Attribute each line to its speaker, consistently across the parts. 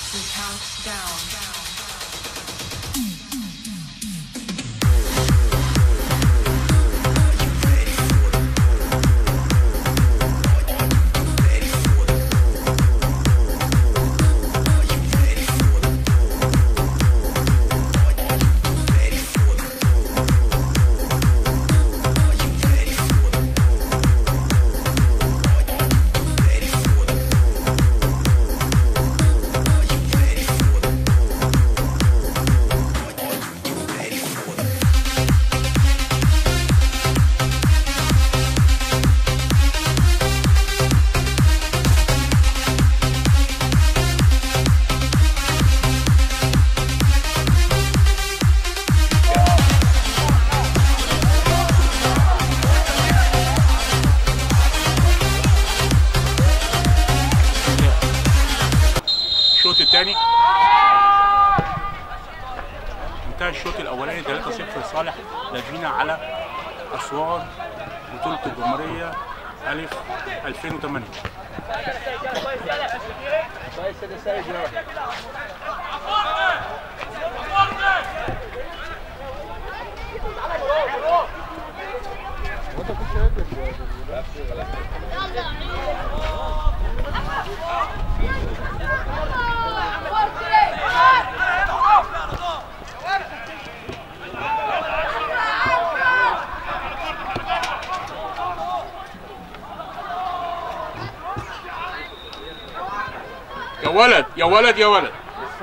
Speaker 1: We count down.
Speaker 2: الشوط الثاني انتهى الشوط الاولاني 3-0 لصالح لاجينا على اسوان بطوله الجمهوريه الف 2008 يا ولد يا ولد يا ولد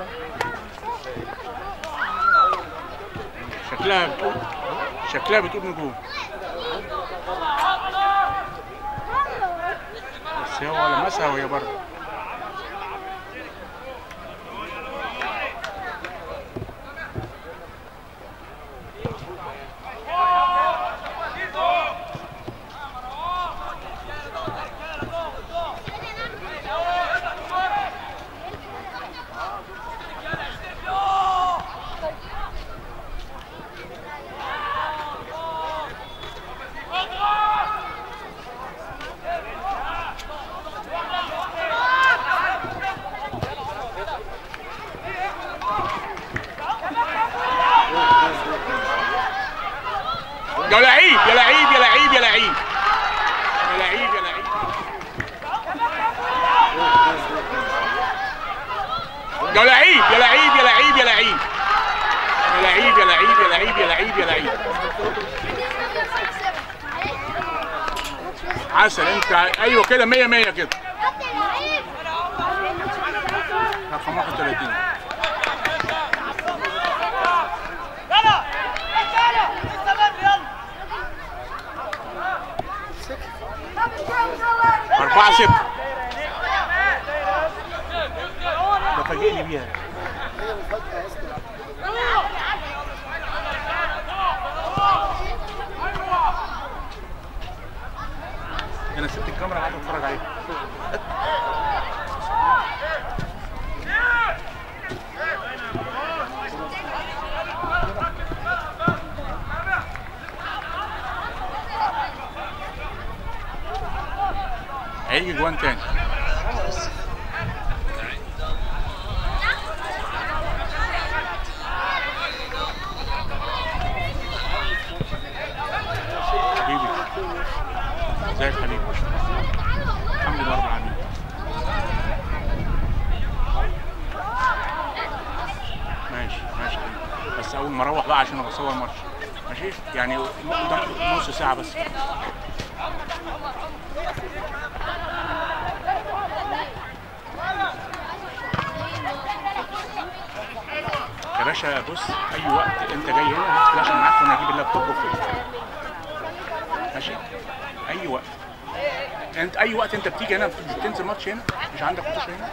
Speaker 2: شكلها بتقول شكلها بتقول نجوم بس هو لمسها وهي بره يا لعيب يا لعيب يا لعيب يا لعيب يا لعيب يا لعيب يا لعيب يا لعيب يا لعيب يا لعيب يا لعيب يا لعيب يا لعيب يا لعيب يا لعيب عسل انت ايوه كده 100 100 كده رقم 31 4 6 ده فاجئني بيها انا سبت الكاميرا قاعد اتفرج عليها هيجي جوان تاني حبيبي ازيك حبيبي الحمد لله رب العالمين ماشي ماشي حبيبي بس اول ما اروح بقى عشان اصور ماتش ماشي يعني قدام نص ساعه بس يا باشا بص اي وقت انت جاي هنا هات فلاشه معاك وانا اجيب اللابتوب وفل ماشي اي وقت انت اي وقت انت بتيجي هنا بتنزل ماتش هنا مش عندك ماتش هنا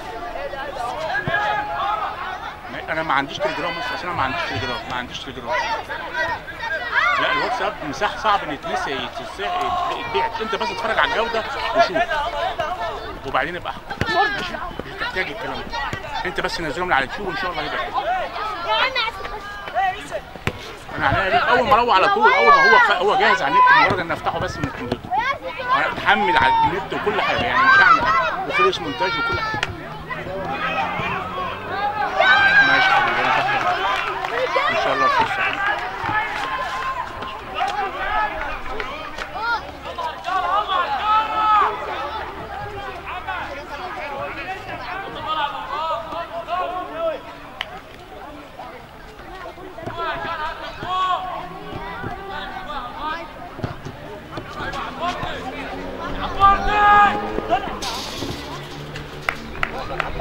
Speaker 2: ما- انا ما عنديش تليجرام بس انا ما عنديش تليجرام ما عنديش تليجرام لا الواتساب مساح صعب ان يتنسي يتسع- يتبيع انت بس اتفرج على الجوده وشوف وبعدين ابقى احكم ماشي مش هتحتاج الكلام ده انت بس نزلهم على اليوتيوب وان شاء الله هيبقى حلو انا عليا ليه اول ما اروح على طول اول ما هو خ- هو جاهز على النت مجرد ان افتحه بس من الكمبيوتر انا متحمل على النت وكل حاجه يعني مش هعمل حاجه وخلص مونتاج وكل حاجه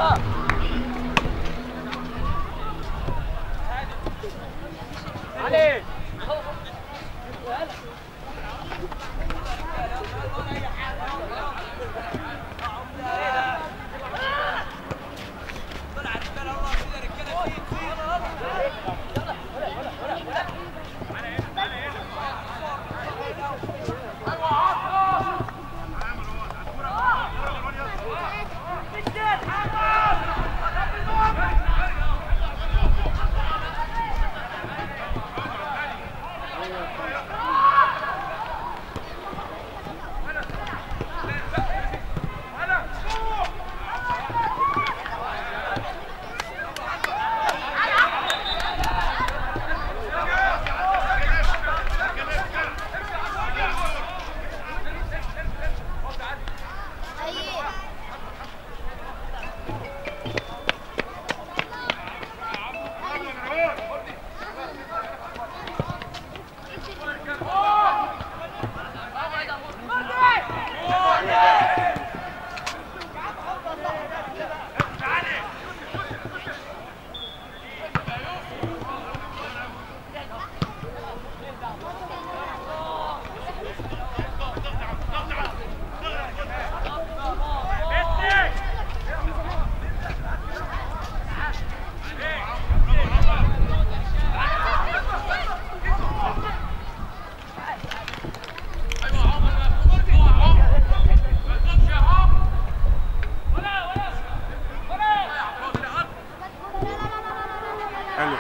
Speaker 2: حلو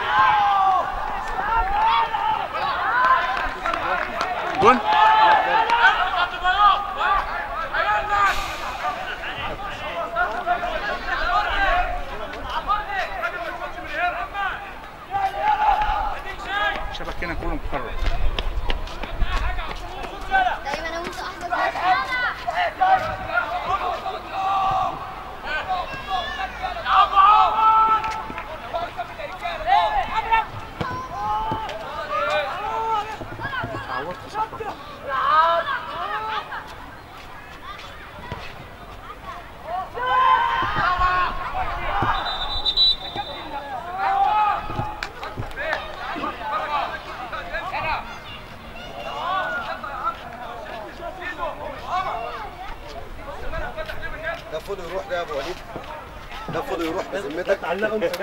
Speaker 2: جون شبكنا كله مكرر
Speaker 1: دايما انا وانت احسن
Speaker 2: عوضت صفقة
Speaker 3: ده فضل يروح ده يا ابو وليد ده فضل يروح بذمتك تعلقوا انت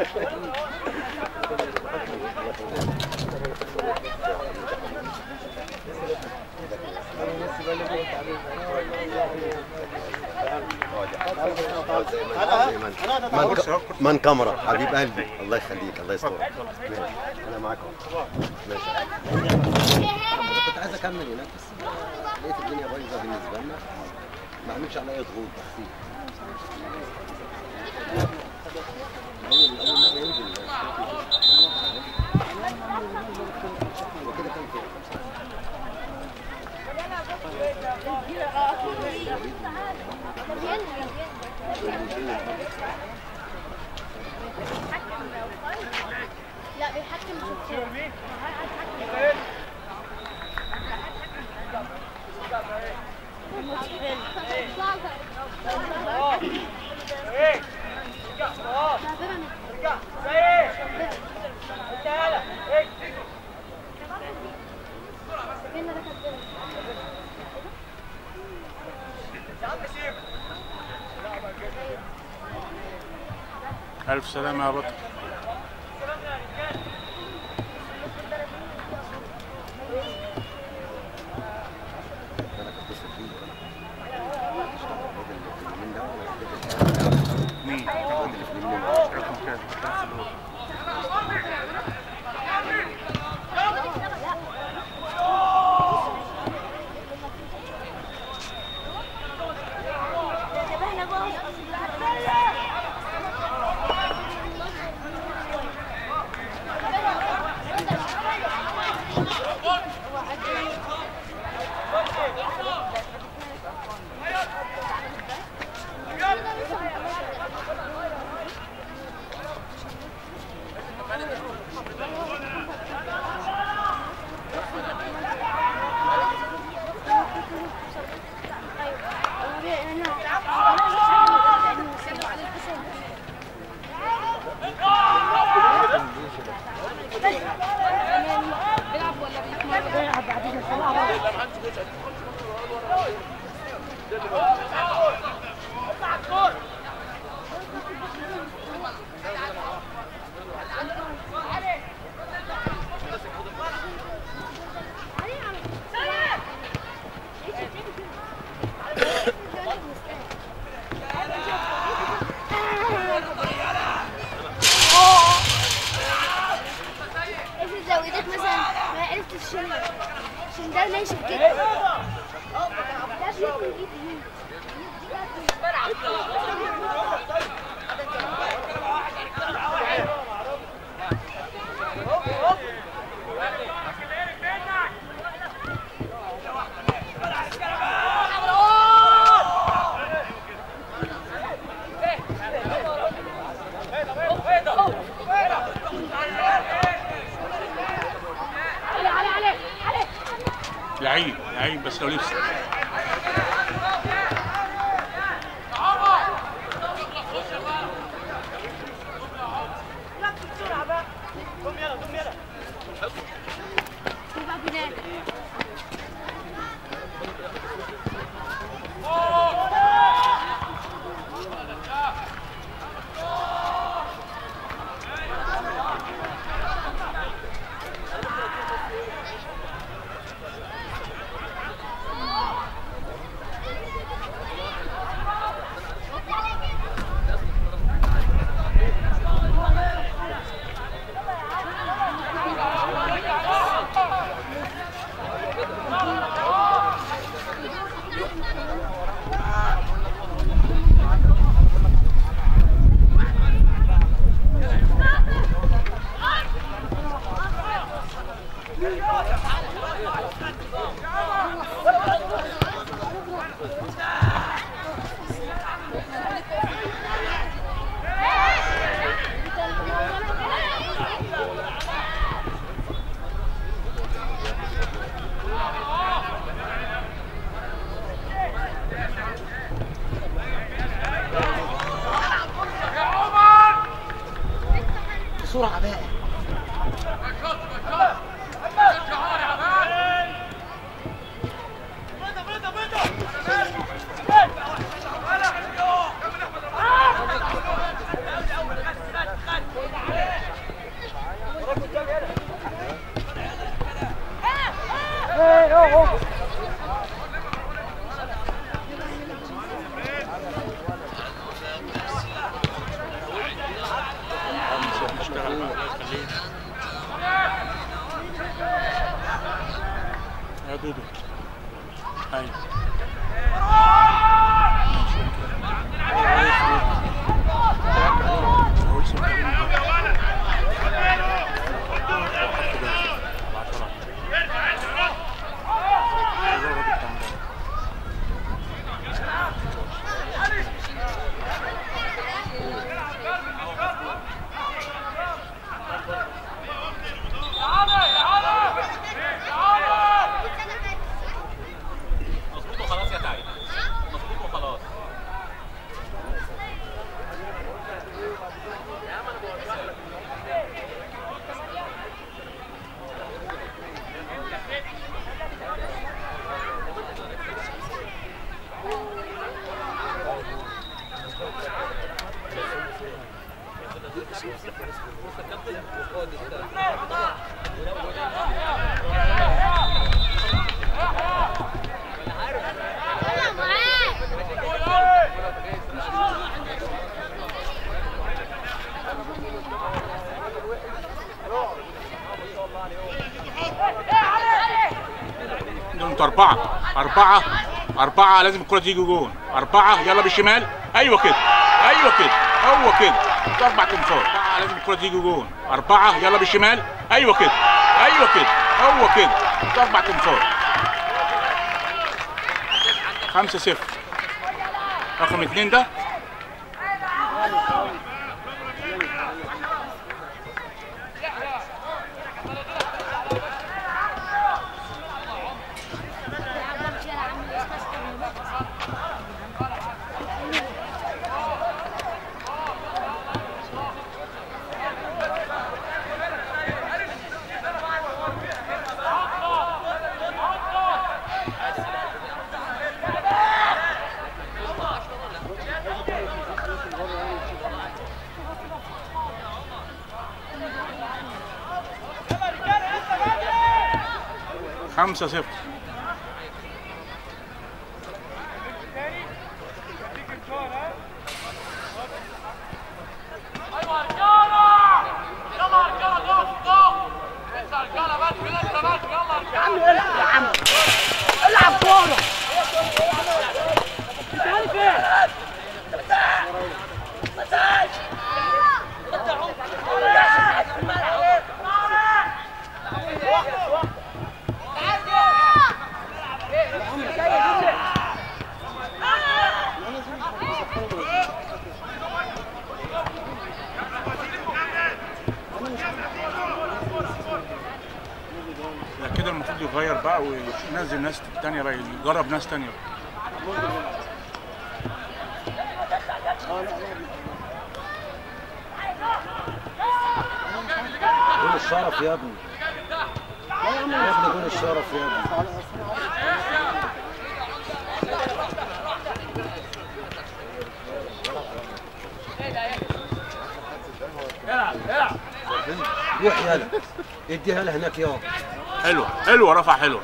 Speaker 3: من, من كاميرا حبيب قلبي الله يخليك الله يسترك ماشي انا معاك اهو ماشي كنت عايز اكمل هناك بس لقيت الدنيا بايظه بالنسبه لنا ما عملش عليا ضغوط بس اول اول مره ينزل وكده كان في
Speaker 1: لا بيحكم في الكورة.
Speaker 2: ألف سلامة يا بطل
Speaker 3: انا كنت بتصل بيك اليمين ده ولا اليمين
Speaker 2: مين؟
Speaker 3: الواد اللي في اليمين ده
Speaker 2: رقم كام؟ ثلاث دور.
Speaker 1: ناشف كده ده بياكل ايد يمين
Speaker 2: لعيب لعيب بس لو لبس
Speaker 1: يبقى بنات
Speaker 3: بسرعه بقى
Speaker 2: اشتغل بقى الله يخليك يا دودو ايوه هو اسمه كريم ده. خط جاي. أبعتها لك. أيوة الراجل بتاع امبارح.
Speaker 4: مظبوط وخلاص يا تعيد مظبوط وخلاص
Speaker 1: انا معاك
Speaker 2: ده انتوا أربعة أربعة أربعة لازم الكرة تيجي جون أربعة يلا بالشمال أيوه كده أيوه كده هو كده ده أربع تنفار أربعة لازم الكرة تيجي جون أربعة يلا بالشمال أيوه كده أيوه كده هو كده ده أربع تنفار خمسة صفر رقم اتنين ده خمسة صفر
Speaker 4: ايوه رجاله يلا رجاله ضغط ضغط انت رجاله بس كده انت بس يلا رجاله
Speaker 5: يا عم
Speaker 2: المفروض يغير بقى وينزل ناس تانية بقى يجرب ناس تانية
Speaker 3: جول الشرف يا ابني يا ابني جول الشرف يا ابني روح يلا اديها لها هناك يابا
Speaker 2: حلوة حلوة رفع حلوة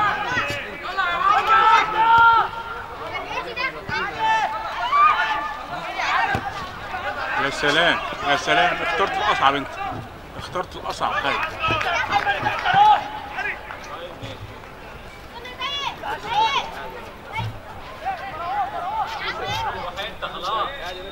Speaker 2: يا سلام يا سلام اخترت الأصعب انت اخترت الأصعب حاجة
Speaker 4: انت خلاص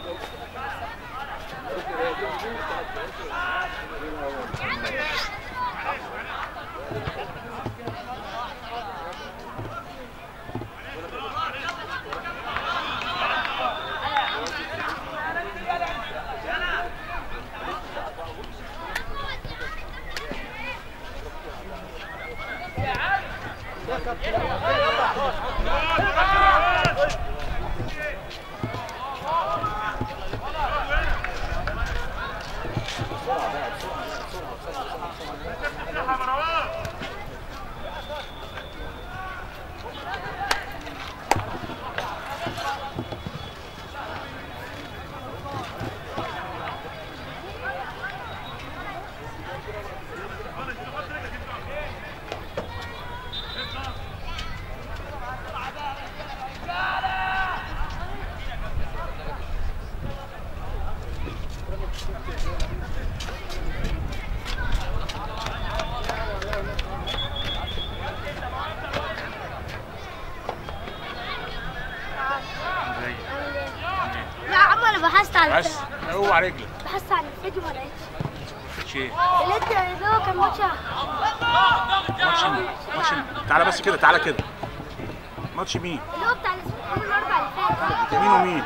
Speaker 1: لا يا عم انا بحثت عن
Speaker 2: بس اوعى رجلك
Speaker 1: بحثت عن الفيديو ما لقيتش
Speaker 2: مفيش ايه
Speaker 1: لقيت اللي هو كان ماتش
Speaker 2: ماتش مين ماتش مين تعالى بس كده تعالى كده ماتش مين
Speaker 1: اللي هو بتاع الاسبوع يوم الاربعاء اللي فات
Speaker 2: مين ومين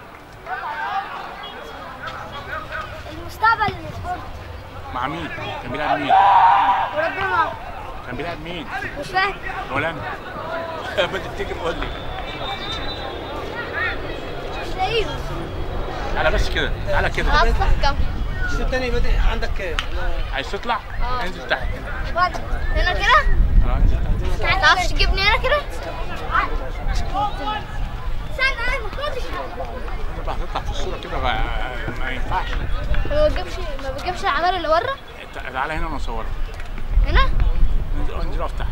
Speaker 1: المستقبل الاسبوع
Speaker 2: مع مين كان بيلعب مين
Speaker 1: وربنا معاك.
Speaker 2: كان بيلعب مين
Speaker 1: مش فاهم
Speaker 2: ولا انا ما تفتكر قول لي
Speaker 1: مش لاقيه
Speaker 2: تعالى بس كده تعالى كده
Speaker 1: اصلا كم
Speaker 3: الشوط الثاني بادئ عندك كام؟
Speaker 2: عايز تطلع انزل تحت
Speaker 1: واد هنا كده
Speaker 2: اه انزل تحت
Speaker 1: ما تعرفش تجيبني هنا كده استنى انا ما كنتش
Speaker 2: تطلع تطلع في الصوره كده ما, ما ينفعش
Speaker 1: ما بتجيبش ما بتجيبش العمال اللي ورا
Speaker 2: تع- تعالى هنا ونصورك
Speaker 1: هنا
Speaker 2: انزل انزل اقف تحت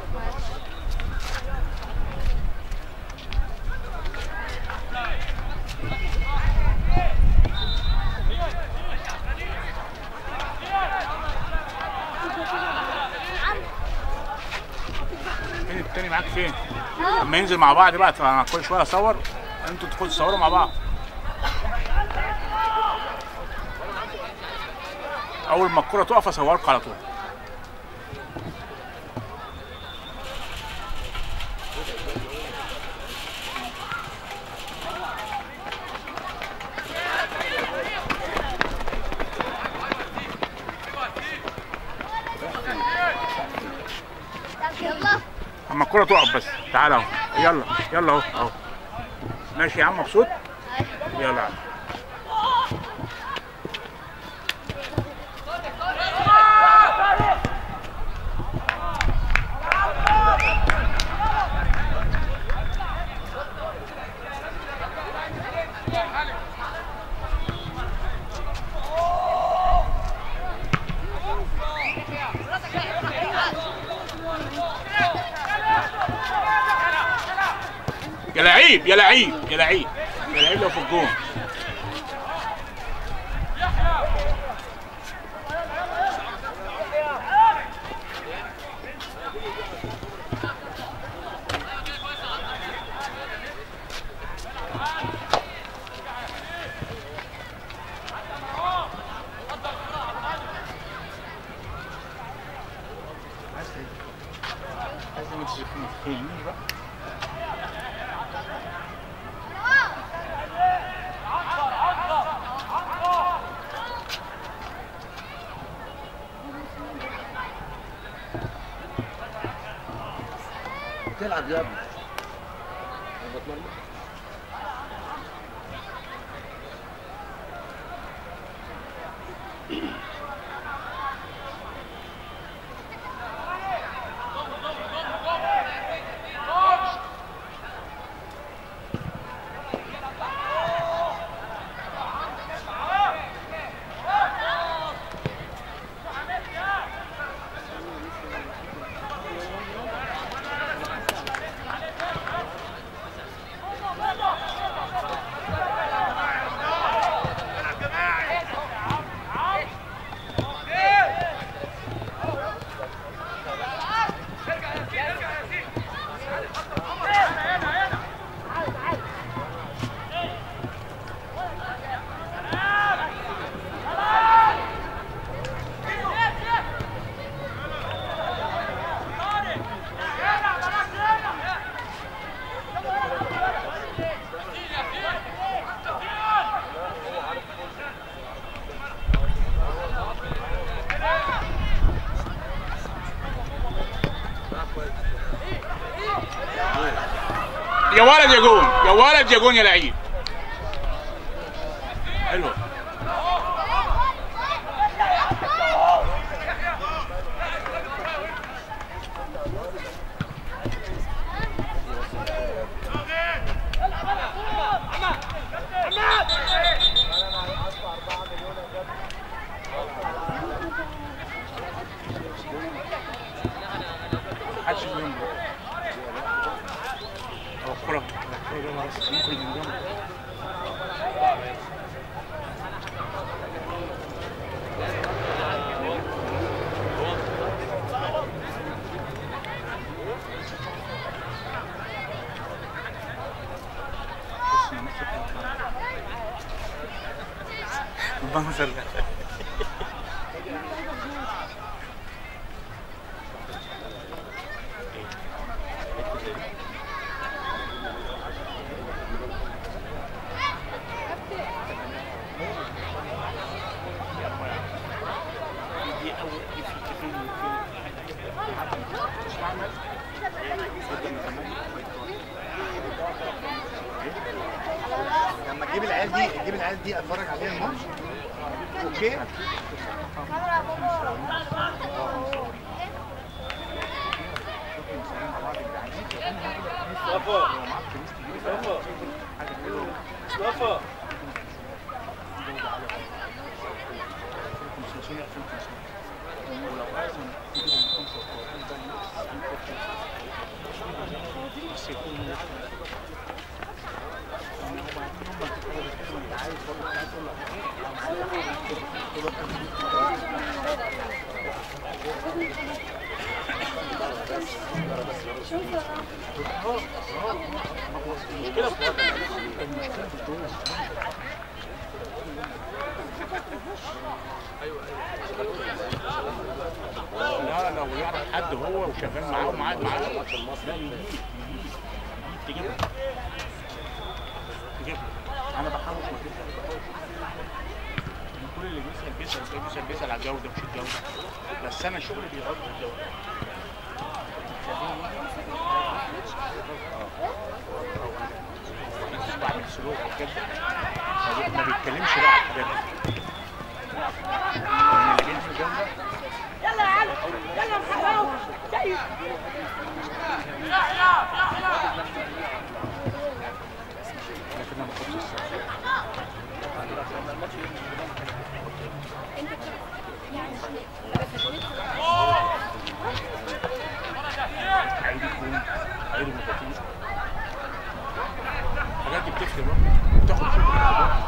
Speaker 2: فين التاني معاك فين؟ لما ينزل مع بعض بقى انا كل شويه اصور انتوا تدخلوا تصوروا مع بعض اول ما الكوره تقف اصوركم على طول
Speaker 1: يلا
Speaker 2: اما الكوره تقف بس تعالى اهو يلا يلا اهو اهو ماشي يا عم مبسوط يلا يا عم يا لعيب يا لعيب يا لعيب يا لعيب لو في الجون لازم تفهمني بقى
Speaker 3: تلعب يا ابني بتمرن
Speaker 2: يا ولد يا جون يا ولد يا جون يا لعيب حلوه محدش يلوم هو الكرة الكرة جابها بس ممكن من جنب المنظر ده دي اول دي في في
Speaker 5: لما تجيب العيال دي تجيب العيال دي اتفرج عليها الماتش اوكي
Speaker 2: لا لو يعرف حد هو وشغال معاه ومعاه معاه لا يجيب يجيب تجيب تجيب انا بحاول كل اللي بيسال بيسال بيسال بيسال على الجوده مش الجوده بس انا شغلي بيغطي الجوده بعمل سلوك وكده ما بيتكلمش بقى على الحاجات دي لأن اللي بينزل جنبه
Speaker 1: يلا يا علي يلا محمد سيد
Speaker 2: لكن انا ما باخدش الساعه عيد الكون عيد المفاتيح الحاجات دي بتفرق برضه بتاخد خبره برضه.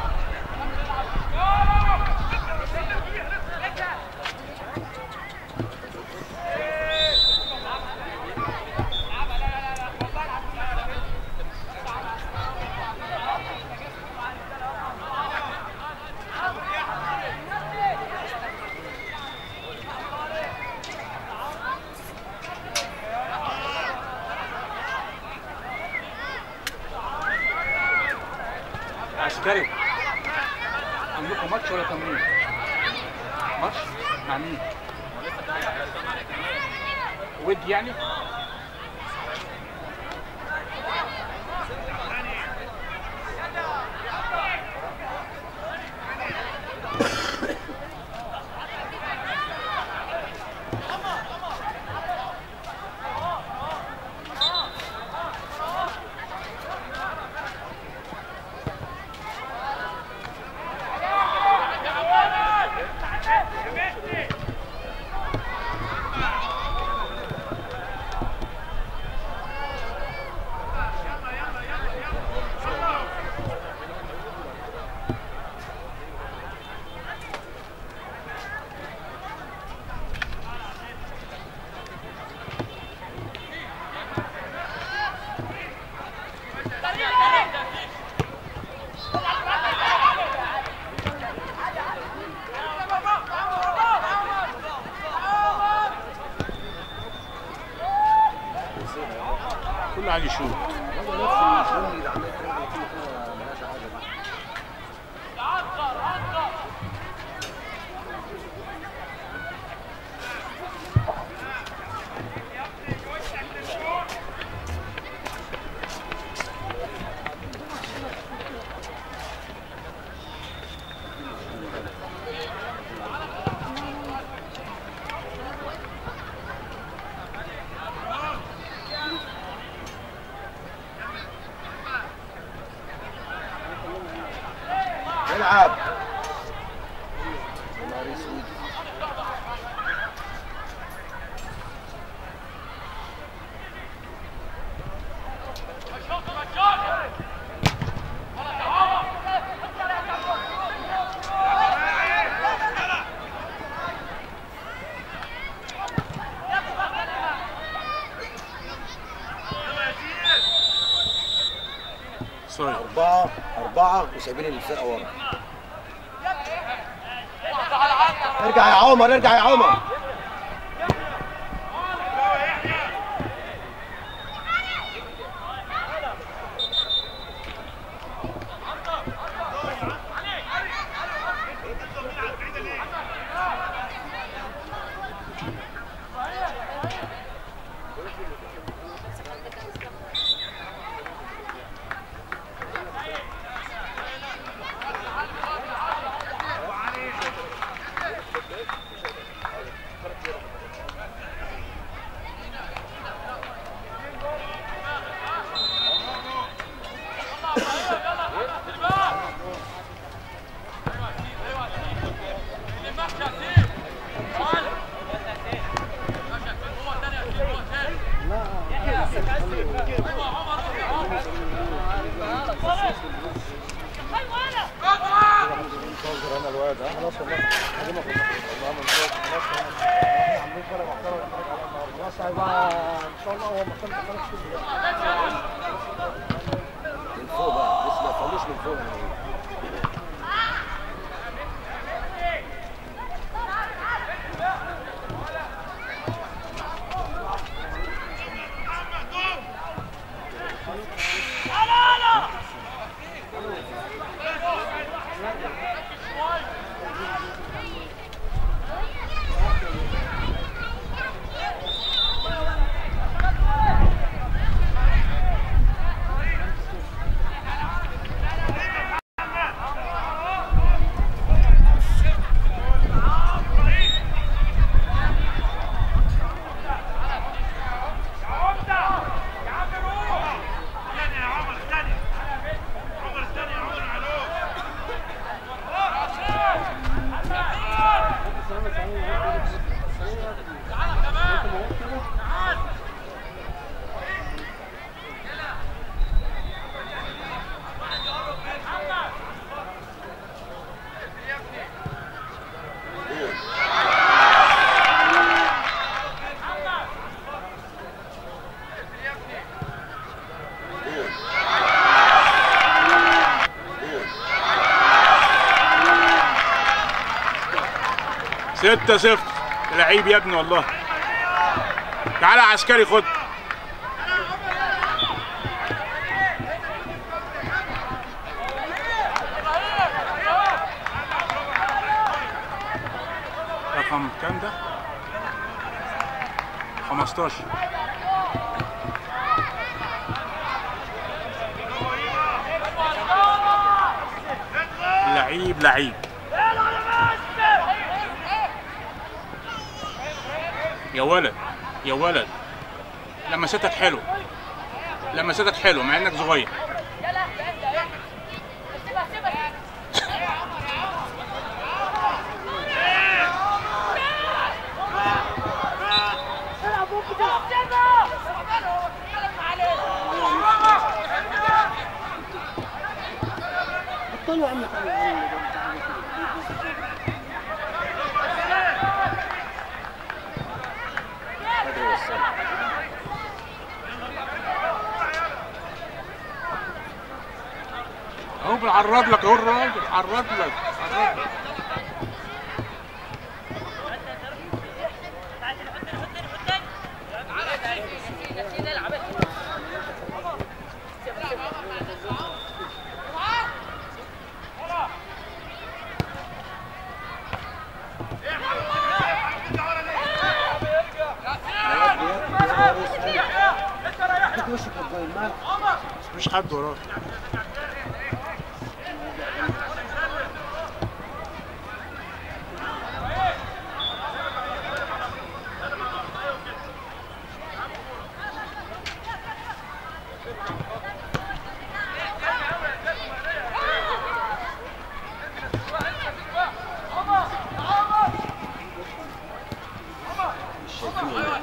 Speaker 2: عسكري عندكم ماتش ولا تمرين؟ ماتش مع مين؟ ود يعني؟ قاعد يشوف
Speaker 3: هو نفس الجمله اللي عمال يتكلم فيها ملهاش حاجه بقى. العب يا نهار اسود
Speaker 2: سوري
Speaker 3: أربعة أربعة وسايبين الفرقة ورا ارجع يا عمر ارجع يا عمر من فوق بقى بس ما يفهموش من فوق يعني.
Speaker 2: ستة صفر لعيب يا ابني والله تعالى يا عسكري خد رقم كام ده؟ 15 لعيب لعيب يا ولد يا ولد لمستك حلو لمستك حلو مع انك صغير
Speaker 1: بطلوا عم تعملوا
Speaker 3: بدري وصلنا
Speaker 2: اهو بنعرض لك اهو الراجل عرض لك عرض لك مفيش حد وراه
Speaker 3: مش شايفين ولا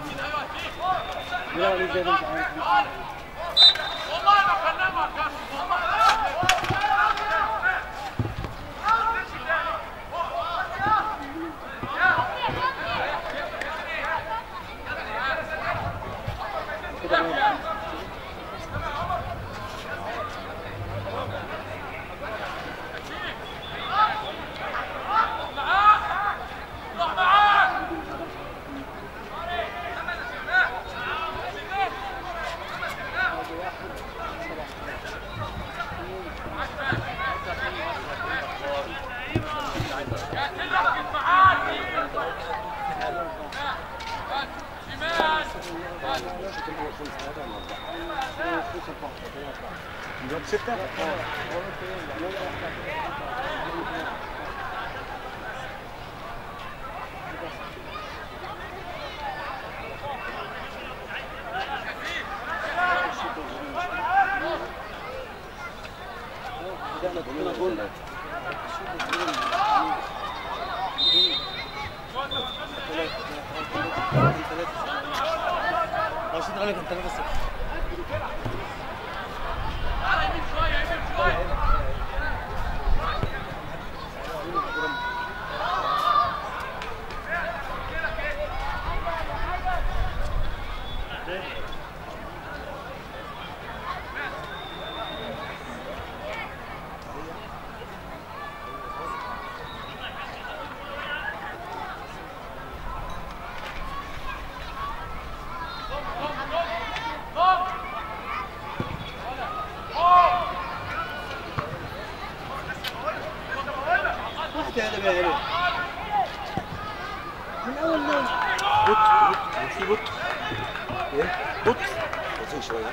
Speaker 2: الواد ستة
Speaker 3: جميل جول
Speaker 5: رشيد غالي كان 3 0 واحدة هذا بقى هنا من اول ما
Speaker 2: بط بط هو في بط
Speaker 3: ايه
Speaker 2: بط
Speaker 3: بطيء شويه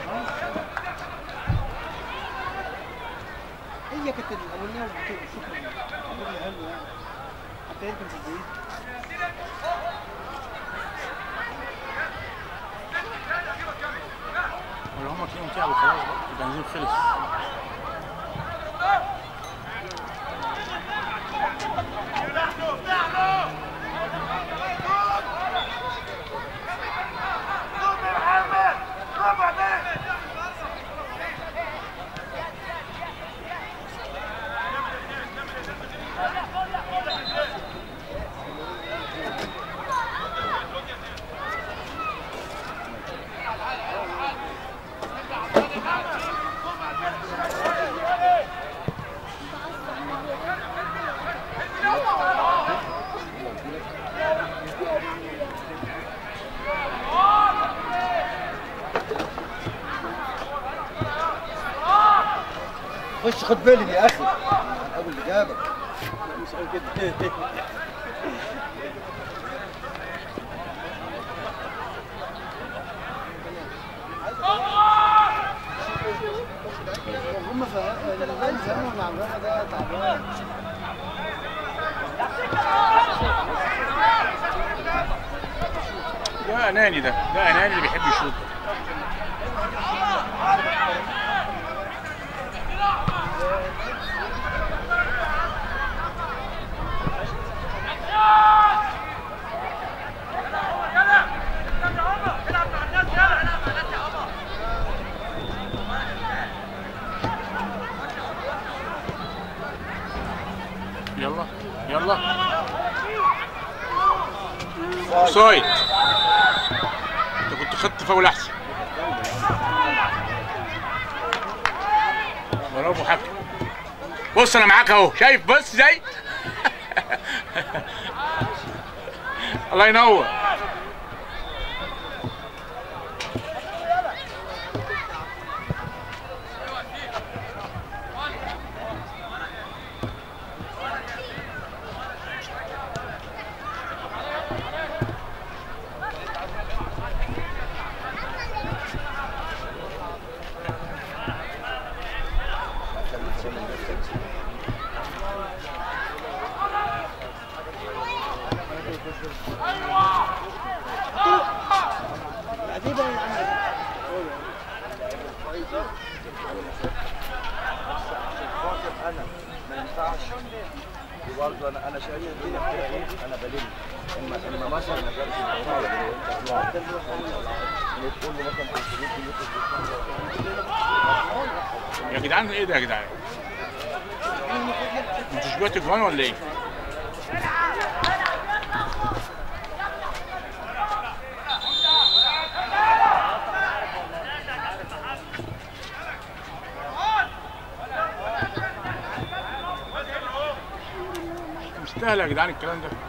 Speaker 5: هي كانت الاولانيه وبتبقى شكرا شكرا حلو يعني حتى هي كانت زي
Speaker 2: ولا هم تلاقيهم تعبوا خلاص بقى البنزين خلص
Speaker 3: خش خد بالي يا اخي اول اللي جابك مش قوي كده
Speaker 5: هم فاهم زمان مع الواحد ده تعبان
Speaker 2: ده اناني ده ده اناني اللي بيحب يشوط يلا يلا سايد انت كنت خدت فاول احسن برافو حكم بص انا معاك اهو شايف بص زي الله ينور
Speaker 6: انا ما ينفعش وبرضه انا انا شايف الدنيا فيها ايه انا بلم اما اما مثلا ما جابش الدورة تقول له مثلا 500 جنيه
Speaker 2: يا جدعان ايه ده يا جدعان؟ انتوا شبعتوا جوان ولا ايه؟ مش مستاهل يا جدعان الكلام ده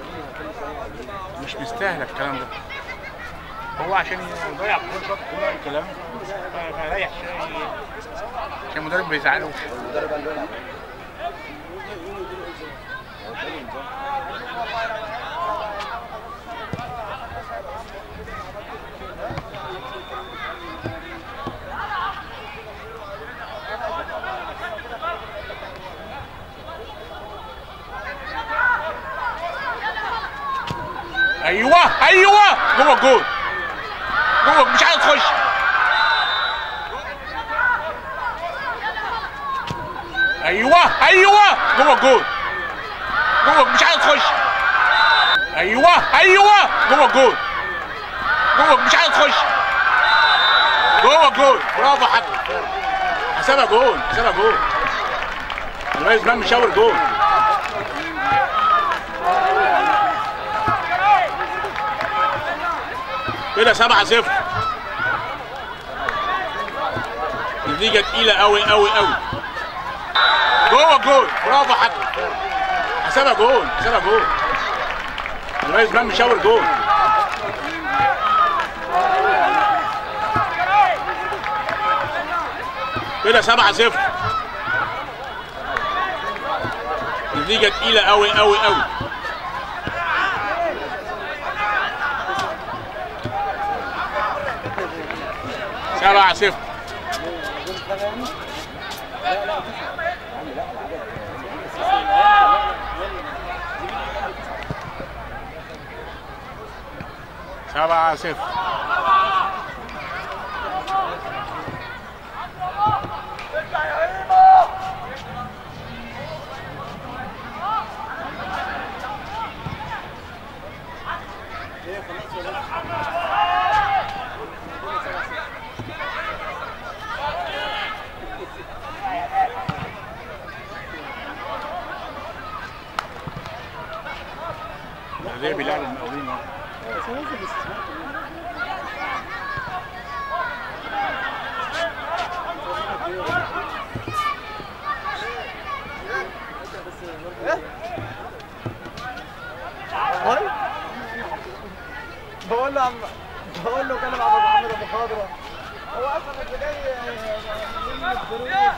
Speaker 2: مش مستاهل الكلام ده هو عشان يضيع كل شوط كل الكلام فريح شويه عشان المدرب بيزعله
Speaker 6: المدرب قال له العب
Speaker 2: ايوه ايوه جوه الجول جوه مش عايز تخش ايوه ايوه جوه الجول جوه مش عايز تخش ايوه ايوه جوه الجول جوه مش عايز تخش جوه الجول برافو يا حاج حسابها جول حسابها جول الرئيس مان مشاور جول كده 7 0 نتيجة تقيلة قوي قوي قوي جوه الجول برافو يا حاج حسابها جول حسابها جول الرئيس مان مشاور جول كده 7 0 نتيجة تقيلة قوي قوي قوي سبعة صفر سبعة صفر زي بيلعب المقاولين اهو
Speaker 6: بقول له عم بقول له كلم عم محمد ابو خضره هو اصلا اللي جاي من الدروس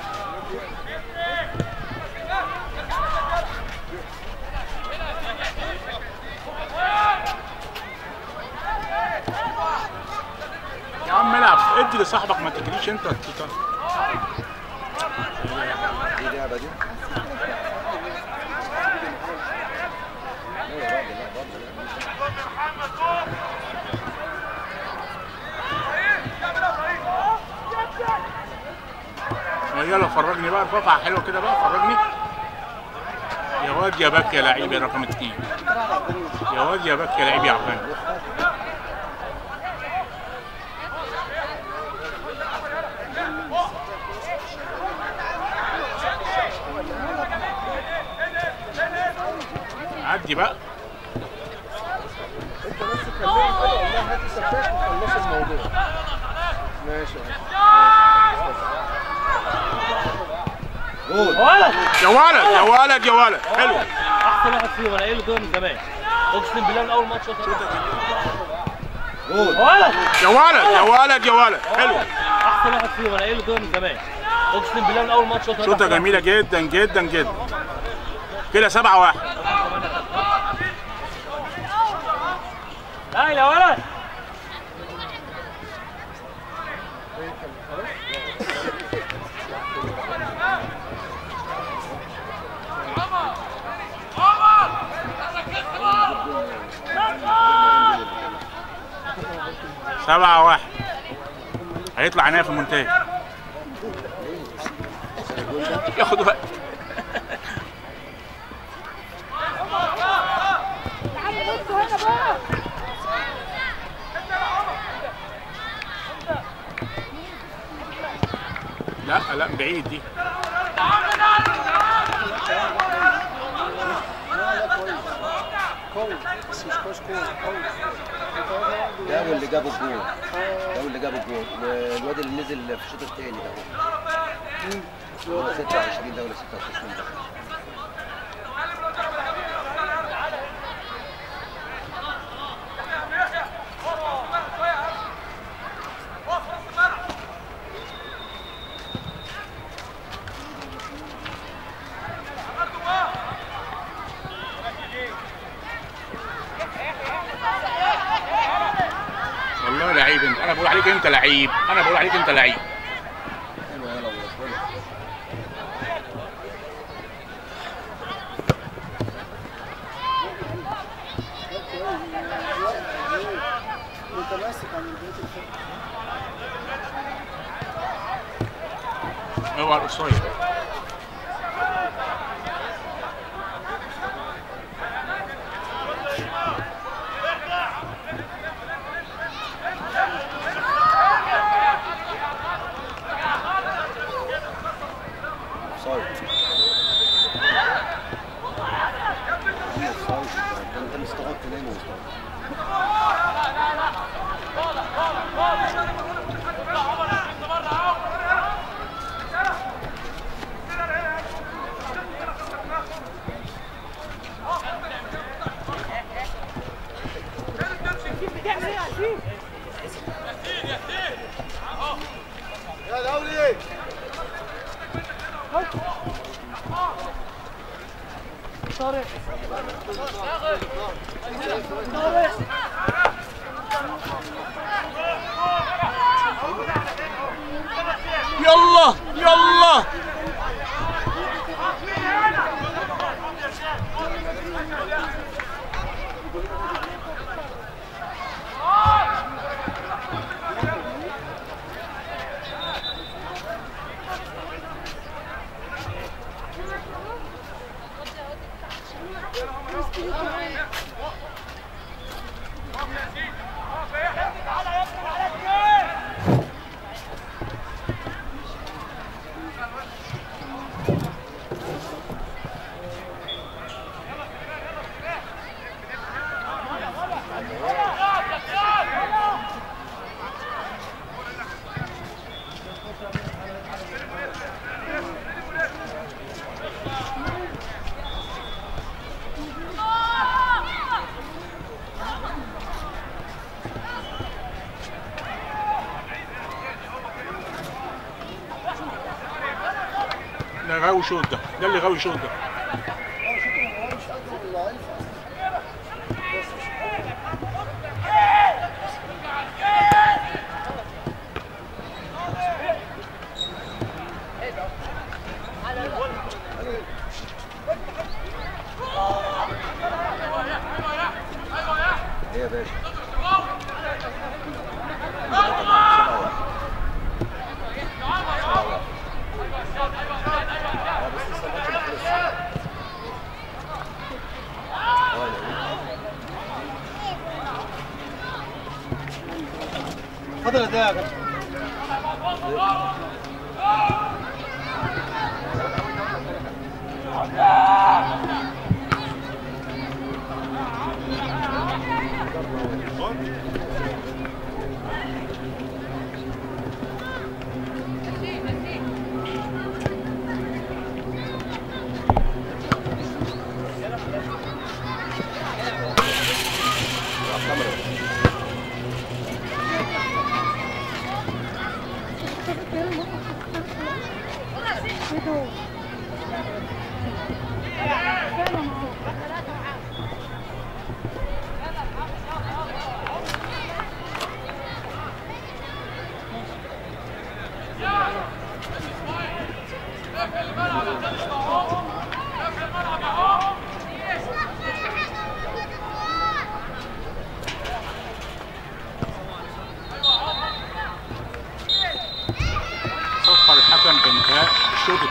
Speaker 2: يا عم العب ادي لصاحبك ما تجريش انت انت-
Speaker 3: دي لعبه دي
Speaker 2: يلا فرجني بقى رفعه حلوه كده بقى فرجني يا واد يا باك يا لعيب يا رقم اتنين يا واد يا باك يا لعيب يا عفان عدي بقى
Speaker 6: انت بس كلمني كده والله هات السباك وخلص الموضوع ماشي
Speaker 3: جول
Speaker 2: يا ولد يا ولد يا ولد حلو
Speaker 7: احسن واحد فيهم انا قايل له كده من زمان اقسم بالله من اول ماتش شوط
Speaker 3: جول
Speaker 7: ولد
Speaker 2: يا ولد يا ولد يا ولد حلو
Speaker 7: احسن واحد فيهم انا قايل له كده من زمان اقسم بالله من اول ماتش شوط
Speaker 2: شوطه جميله جدا جدا جدا كده سبعة واحد
Speaker 7: لا يا ولد
Speaker 2: سبعة واحد هيطلع عينيا في المونتاج ياخد وقت
Speaker 1: تعالوا بصوا هنا بقى
Speaker 2: لا لا بعيد دي
Speaker 3: قوي بس مش كويس قوي قوي ده هو اللي جاب الجول ده هو اللي جاب الجول والواد اللي نزل في الشوط الثاني ده هو هو 26 ده ولا 26 ده
Speaker 2: والله لعيب انت انا بقول عليك انت لعيب انا بقول عليك انت لعيب
Speaker 3: حلوه يلا وربنا
Speaker 5: متماسك عن البيت الفرق
Speaker 2: اوعى الاوفسايد
Speaker 3: صايد انت مستغرب ليه مستغرب
Speaker 5: يا دولي
Speaker 2: يلا يلا ده غاوي شوط ده ده اللي غاوي شوط ده
Speaker 3: ايه يا باشا
Speaker 5: فضل ده يا جماعه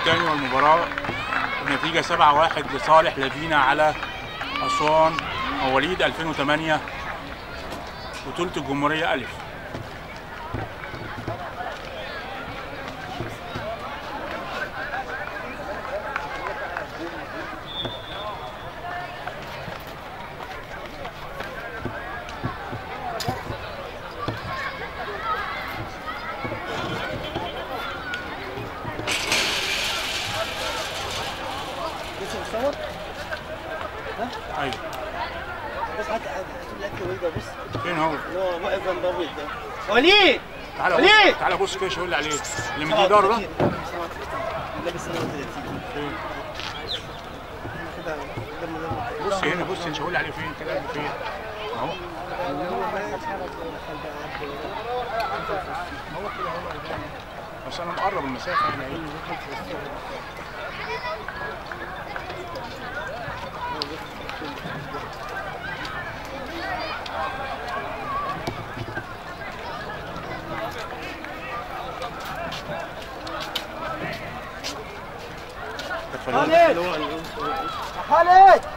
Speaker 2: الثاني والمباراة النتيجة 7-1 لصالح لدينا على أسوان مواليد 2008 بطولة الجمهورية ألف
Speaker 3: لسه بتصور؟
Speaker 2: أيوة
Speaker 3: بس حتى هتقول الاكل وليد ده بص
Speaker 2: فين هو؟
Speaker 3: اللي هو واقف جنب ابيض ده وليد
Speaker 2: تعالى
Speaker 3: وليد!
Speaker 2: بص تعالى بص كده شو اللي عليه اللي مديه ظهره ده
Speaker 3: لابس 37
Speaker 2: فين؟
Speaker 3: كده قدام ده
Speaker 2: بص هنا بص انت اللي عليه فين كده قلبه فين اهو بس انا مقرب المسافه هنا ايه
Speaker 3: خالد خالد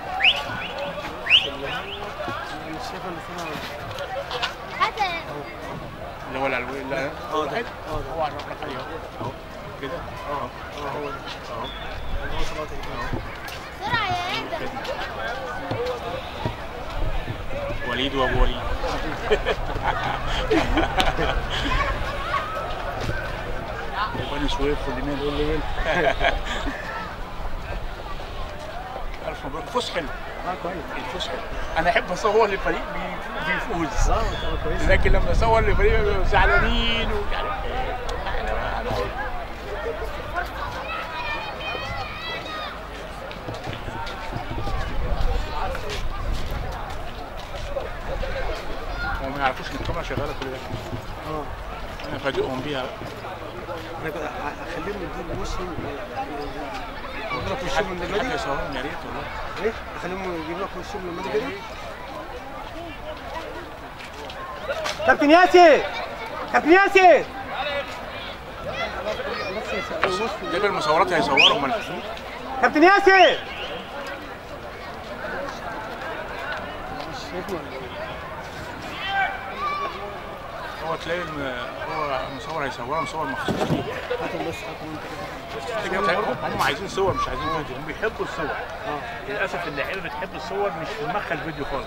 Speaker 1: هات
Speaker 2: اللي هو الالوان لا اه ده هو على الرقم عليه اهو اهو كده اهو اهو اهو
Speaker 1: بسرعة يا ادم
Speaker 2: وليد وابو وليد بني سويف واليمين دول الليل الف مبروك فوز حلو الفوز حلو انا احب اصور لفريق بي- بيفوز لكن لما اصور لفريق بيبقوا زعلانين ومش عارف ايه احنا أنا هم ما يعرفوش ان الكاميرا شغاله كل ده
Speaker 3: اه
Speaker 2: انا فاجئهم بيها
Speaker 3: انا كنت اخليهم يجيبوا وشهم يجيبوا لك
Speaker 2: حد
Speaker 3: وشهم من
Speaker 2: حد
Speaker 3: المدى
Speaker 2: يصورهم يا ريت والله
Speaker 3: ايه اخليهم يجيبوا لك وشهم من المدى كده كابتن ياسر كابتن ياسر
Speaker 2: جايب المصورات هيصوروا امال
Speaker 3: كابتن ياسر
Speaker 2: هو تلاقي الم... هو المصور هيصورها مصور مخصوص ليه
Speaker 3: هاتهم بس هاتهم انت
Speaker 2: هم عايزين صور مش عايزين فيديو هم بيحبوا الصور للاسف اللعيبه بتحب الصور مش في دماغها الفيديو خالص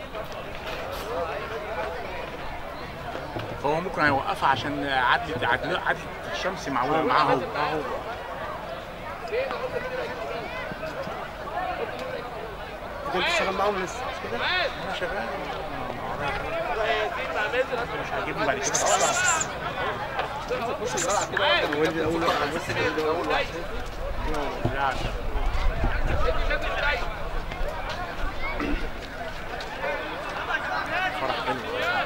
Speaker 2: فهو ممكن هيوقفها عشان عدلة عدلة عدلة الشمس معاه معاه هو
Speaker 3: انت شغال معاهم لسه مش كده؟
Speaker 2: انا شغال مش هيجيبني بعد كده
Speaker 3: ولد اول واحد بس كده اول واحد
Speaker 2: لا عشان فرح حلو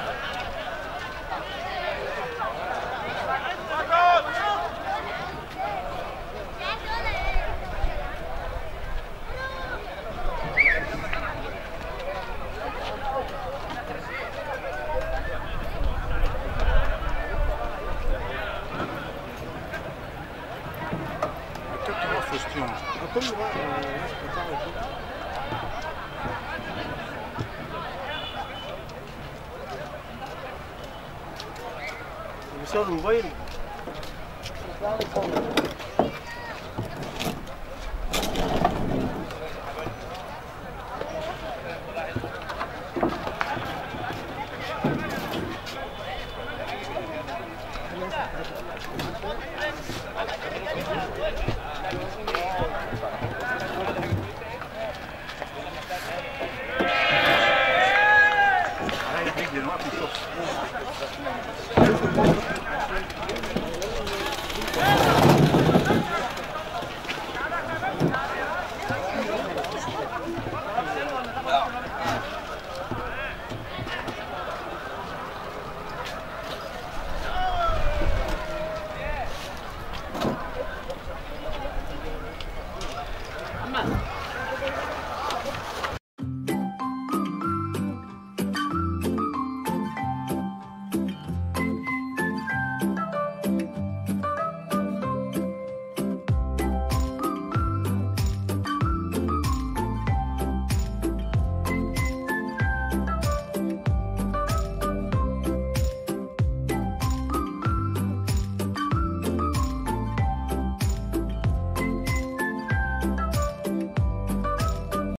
Speaker 2: الكابتن واقف وسطهم
Speaker 3: كله بقى الناس بتاعه كده بيصور الموبايل
Speaker 2: رايح رجلي واقف الصبح